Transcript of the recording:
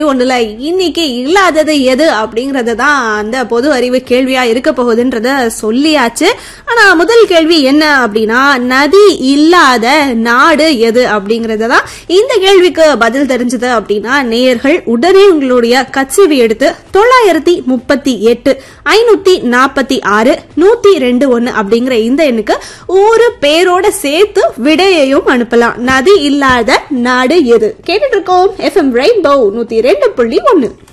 ஒண்ணுல இன்னைக்கு இல்லாதது எது அப்படிங்கறது தான் அந்த பொது அறிவு கேள்வியா இருக்க போகுதுன்றத சொல்லியாச்சு ஆனா முதல் கேள்வி என்ன அப்படின்னா நதி இல்லாத நாடு எது அப்படிங்கறது தான் இந்த கேள்விக்கு பதில் தெரிஞ்சது அப்படின்னா நேயர்கள் உடனே உங்களுடைய கட்சிவி எடுத்து தொள்ளாயிரத்தி முப்பத்தி எட்டு ஐநூத்தி நாற்பத்தி ஆறு நூத்தி ரெண்டு ஒன்னு அப்படிங்கிற இந்த எண்ணுக்கு ஒரு பேரோட சேர்த்து விடையையும் அனுப்பலாம் நதி இல்லாத நாடு எது கேட்டுட்டு இருக்கோம் எஃப்எம் ரெயின்போ நூத்தி ரெண்டு புள்ளி ஒன்னு